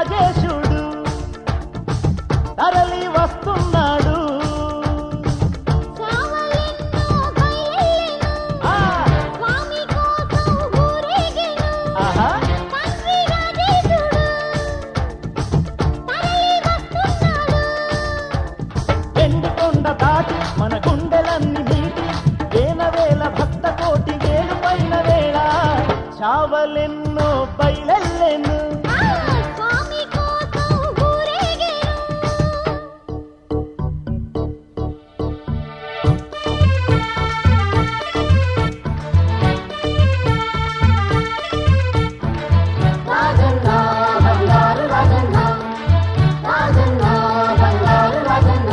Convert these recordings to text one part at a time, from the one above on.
రాజరాజేశుడు తరలి వస్తున్నాడు చావలెన్నో బయలెను ఆ, స్వామి కోసం ఊరేగెను ఆహా తండ్రి రాజేశుడు తరలి వస్తున్నాడు ఎండి కొండ దాటి మన గుండెలన్నీ మీటి వేల భక్త కోటి వేలు పైన వేళ చావలెన్నో బయలెల్లెను ఆ స్వామి కోసం ఊరేగెను రాజన్న బంగారు రాజన్న రాజన్న బంగారు రాజన్న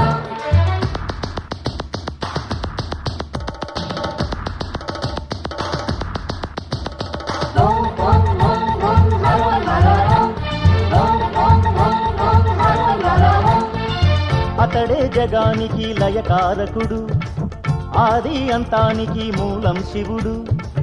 ఓం ఓం ఓం ఓం హర హర ఓం ఓం ఓం ఓం ఓం హర హర ఓం అతడే జగానికి లయకారకుడు ఆది అంతానికి మూలం శివుడు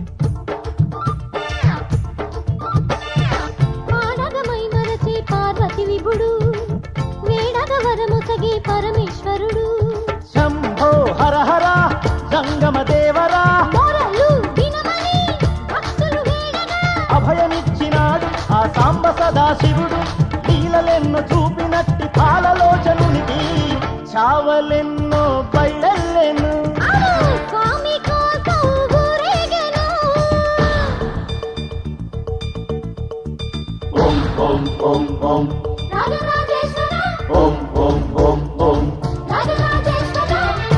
పాడగమై మరచే పార్వతి విభుడు వేడగ వరముసగే పరమేశ్వరుడు శంభో హర హర జంగమ దేవరా మొరలు వినమని భక్తులు వేడగా అభయమిచ్చినాడు ఆ సాంబ సదాశివుడు లీలలెన్నో చూపినట్టి పాలలోచనునికి చావలెన్నో బయలెల్లెను అను స్వామి కోసం ఊరేగెను ఓం ఓం ఓం ఓం రాజరాజేశ్వర ఓం ఓం ఓం ఓం రాజరాజేశ్వర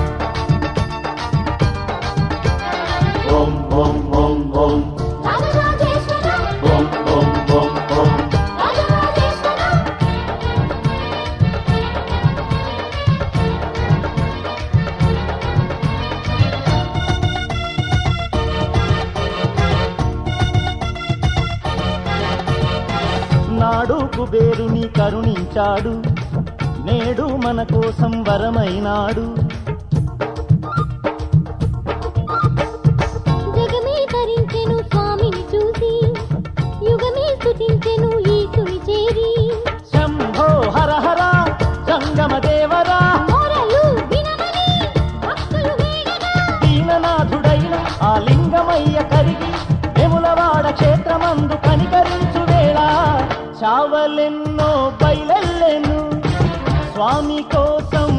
ఓం ఓం ఓం ఓం రాజరాజేశ్వర ఓం ఓం ఓం ఓం రాజరాజేశ్వర నాడు కుబేరుని కరుణించాడు నేడు మన కోసం వరమైనాడు జగమే తరించెను స్వామిని చూసి యుగమే స్తుతించెను ఈసుని చేరి శంభో హర హర జంగమ దేవరా మొరలు వినమని భక్తులు వేడగా దీననాథుడైన ఆ లింగమయ్య కరిగి వెములవాడ క్షేత్రమందు కనికరించు వేళ చావలెన్నో బయలెల్లెను స్వామి కోసం